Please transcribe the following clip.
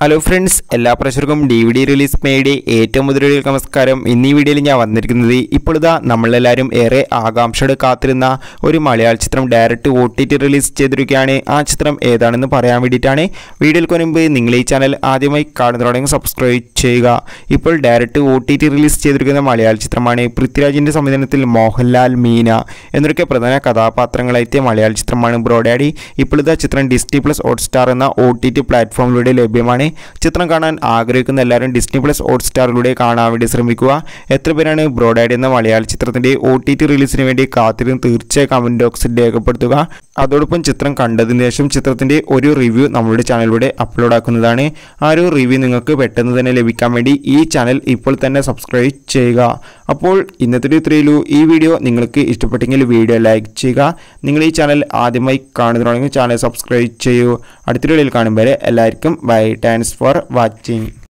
hello friends എല്ലാ പ്രേക്ഷകർക്കും D V D release മേയുടെ ഏറ്റവും മുതലുള്ള നമസ്കാരം ഇന്ന് ഈ വീഡിയോയിൽ ഞാൻ വന്നിരിക്കുന്നത് ഇപ്പോഴിതാ നമ്മളെല്ലാവരും ഏറെ ആകാംക്ഷയോടെ കാത്തിരുന്ന ഒരു മലയാള ചിത്രം direct O T T release ചെയ്തിരിക്കുകയാണ് ആ ചിത്രം ഏതാണെന്ന് പറയാൻ വേണ്ടിയിട്ടാണ് വീഡിയോയിൽ മുൻപ് നിങ്ങൾ ഈ ചാനൽ ആദ്യമായി കാണുന്നതോടെങ്കിൽ സബ്സ്ക്രൈബ് ചെയ്യുക ഇപ്പോൾ direct O T T release ചെയ്തിരിക്കുന്ന മലയാള ചിത്രമാണ് പൃഥ്വിരാജിൻ്റെ സംവിധാനത്തിൽ മോഹൻലാൽ മീന എന്നൊക്കെ പ്രധാന കഥാപാത്രങ്ങളായെത്തിയ മലയാള ചിത്രമാണ് ബ്രോഡാഡി ഇപ്പോഴത്തെ ചിത്രം ഡിസ്നി പ്ലസ് ഹോട്ട്സ്റ്റാർ എന്ന ഒ ടി ടി പ്ലാറ്റ്ഫോമിലൂടെ ലഭ്യമാണ് ചിത്രം കാണാൻ ആഗ്രഹിക്കുന്ന എല്ലാവരും ഡിസ്നി പ്ലസ് ഹോട്ട്സ്റ്റാറിലൂടെ കാണാൻ വേണ്ടി ശ്രമിക്കുക എത്ര പേരാണ് ബ്രോഡാഡി എന്ന മലയാള ചിത്രത്തിൻ്റെ ഒ ടി ടി റിലീസിന് വേണ്ടി കാത്തിരുന്ന് തീർച്ചയായും കമൻറ്റ് ബോക്സിൽ രേഖപ്പെടുത്തുക അതോടൊപ്പം ചിത്രം കണ്ടതിന് ശേഷം ചിത്രത്തിൻ്റെ ഒരു റിവ്യൂ നമ്മളുടെ ചാനലിലൂടെ അപ്ലോഡ് ആക്കുന്നതാണ് ആ ഒരു റിവ്യൂ നിങ്ങൾക്ക് പെട്ടെന്ന് തന്നെ ലഭിക്കാൻ വേണ്ടി ഈ ചാനൽ ഇപ്പോൾ തന്നെ സബ്സ്ക്രൈബ് ചെയ്യുക അപ്പോൾ ഇന്നത്തെ ഇത്രയുള്ളൂ ഈ വീഡിയോ നിങ്ങൾക്ക് ഇഷ്ടപ്പെട്ടെങ്കിൽ വീഡിയോ ലൈക്ക് ചെയ്യുക നിങ്ങൾ ഈ ചാനൽ ആദ്യമായി കാണുന്നതാണെങ്കിൽ ചാനൽ സബ്സ്ക്രൈബ് ചെയ്യൂ അടുത്ത വീഡിയോയിൽ കാണും വരെ എല്ലാവർക്കും ബൈ താങ്ക്സ് ഫോർ വാച്ചിങ്